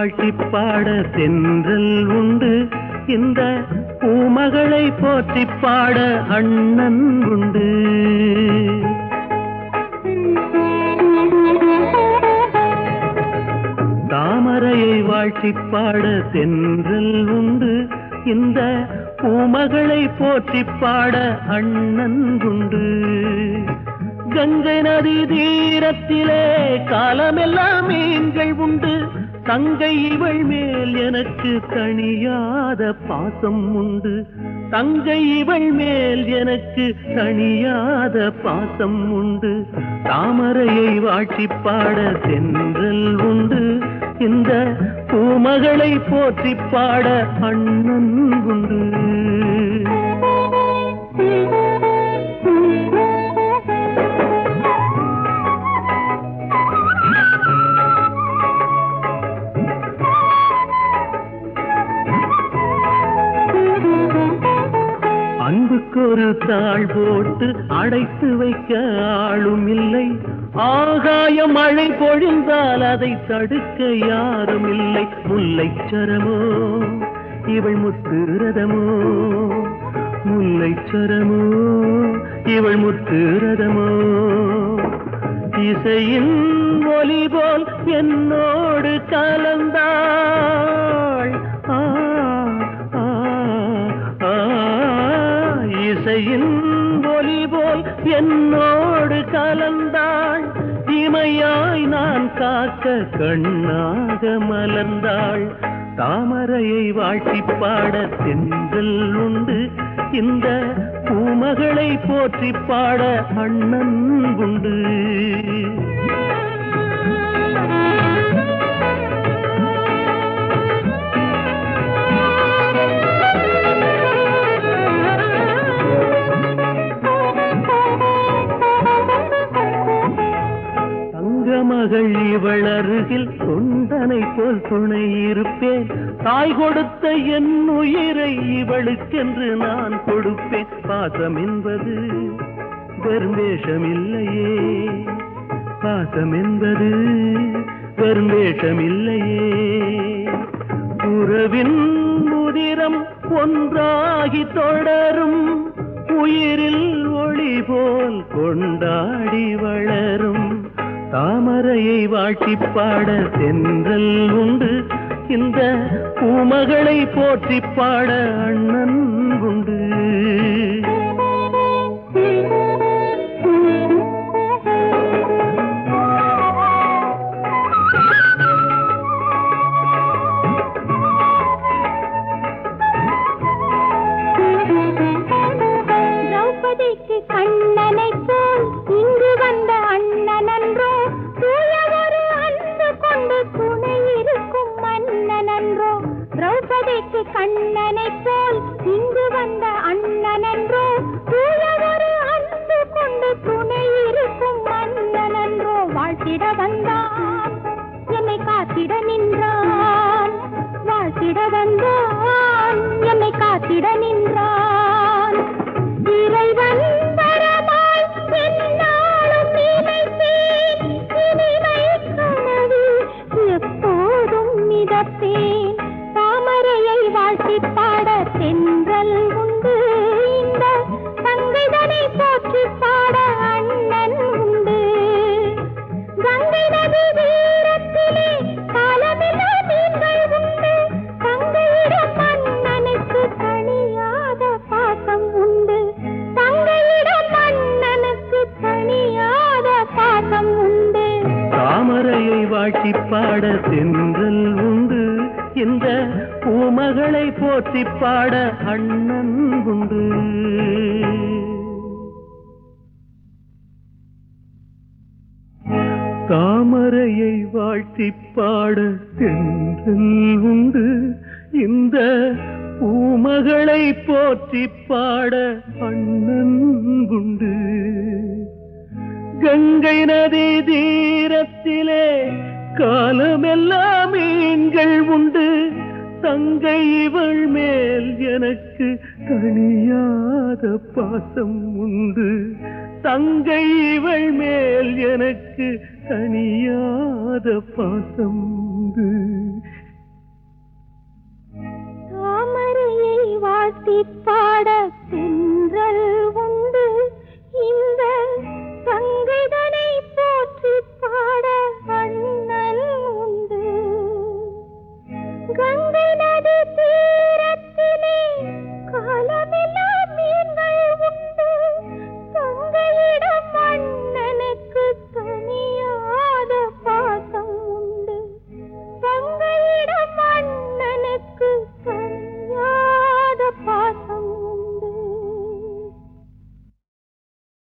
வாழ்த்தி பாட தென்றல் உண்டு இந்த பூமகளை போற்றி பாட அண்ணன் உண்டு தாமரையை வாழ்த்தி பாட தென்றல் உண்டு இந்த பூமகளை போற்றி பாட அண்ணன் உண்டு கங்கை நதி தீரத்திலே காலமெல்லாம் மீன்கள் உண்டு தங்கை இவள் மேல் எனக்கு தணியாத பாசம் உண்டு தங்கை இவள் மேல் எனக்கு தணியாத பாசம் உண்டு தாமரையை வாட்டி பாட தென்றல் உண்டு இந்த பூமகளை போற்றி பாட அண்ணன் உண்டு அன்புக்கு ஒரு தாழ் போட்டு அடைத்து வைக்க ஆளும் இல்லை ஆகாய மழை பொழிந்தால் அதை தடுக்க யாரும் இல்லை முல்லைச் சரமோ இவள் முத்து ரதமோ முல்லைச் சரமோ இவள் முத்து ரதமோ இசையின் ஒலி போல் என்னோடு கலந்தாள் ஆ, ஆ, ஆ, இசையின் ஒலி போல் என்னோடு கலந்தாள் இமையாய் நான் காக்க கண்ணாக மலர்ந்தாள் தாமரையை வாழ்த்தி பாட தென்றல் உண்டு இந்த பூமகளை போற்றி பாட அண்ணன் உண்டு தங்க மகள் இவள் அருகில் தொண்டனை போல் துணை இருப்பேன் தாய் கொடுத்த என் உயிரை இவளுக்கென்று நான் கொடுப்பேன் பாசம் என்பது வெறும் வேஷம் இல்லையே பாசம் என்பது வெறும் வேஷம் இல்லையே உறவின் முதிரம் ஒன்றாகி தொடரும் உயிரில் ஒளி போல் கொண்டாடி வளரும் தாமரையை வாழ்த்தி பாட தென்றல் உண்டு இந்த பூமகளை போற்றி பாட அண்ணன் உண்டு திரௌபதிக்கு கண்ணனை போல் இங்கு வந்த அண்ணனன்றோ தூய ஒரு அன்பு கொண்டு துணை இருக்கும் மன்னனன்றோ திரௌபதிக்கு கண்ணனை போல் இங்கு வந்த அண்ணனன்றோ தூய ஒரு அன்பு கொண்டு துணை இருக்கும் மன்னனன்றோ வாழ்த்திட வந்தான் என்னை காத்திட நின்றான் வாழ்த்திட வந்தான் என்னை காத்திட நின்றான் இறைவன் வரமாய் என்னாலும் நினைப்பேன் இனிமை கனவு எப்போதும் மிதப்பேன் தாமரையை வாழ்த்தி பாட தென்றல் உண்டு இந்த தங்கைதனை போற்றி பாட அண்ணன் உண்டு கங்கை நதி தீரத்திலே காலமில்லா மீன்கள் உண்டு தங்கையிடம் மன்னனுக்கு தனியாத பாசம் உண்டு தங்கையிடம் மன்னனுக்கு தனியாத பாசம் உண்டு தாமரையை வாழ்த்தி பாட தென்றல் உண்டு இந்த பூமகளை போற்றி பாட அண்ணன் உண்டு தாமரையை வாழ்த்தி பாட தென்றல் உண்டு இந்த பூமகளை போற்றி பாட அண்ணன் உண்டு கங்கை நதி தீரத்திலே காலமெல்லாம் மீன்கள் உண்டு தங்கை இவள் மேல் எனக்கு தனியாத பாசம் உண்டு தங்கை இவள் மேல் எனக்கு தனியாத பாசம் உண்டு வாழ்த்தி பாட தென்றல்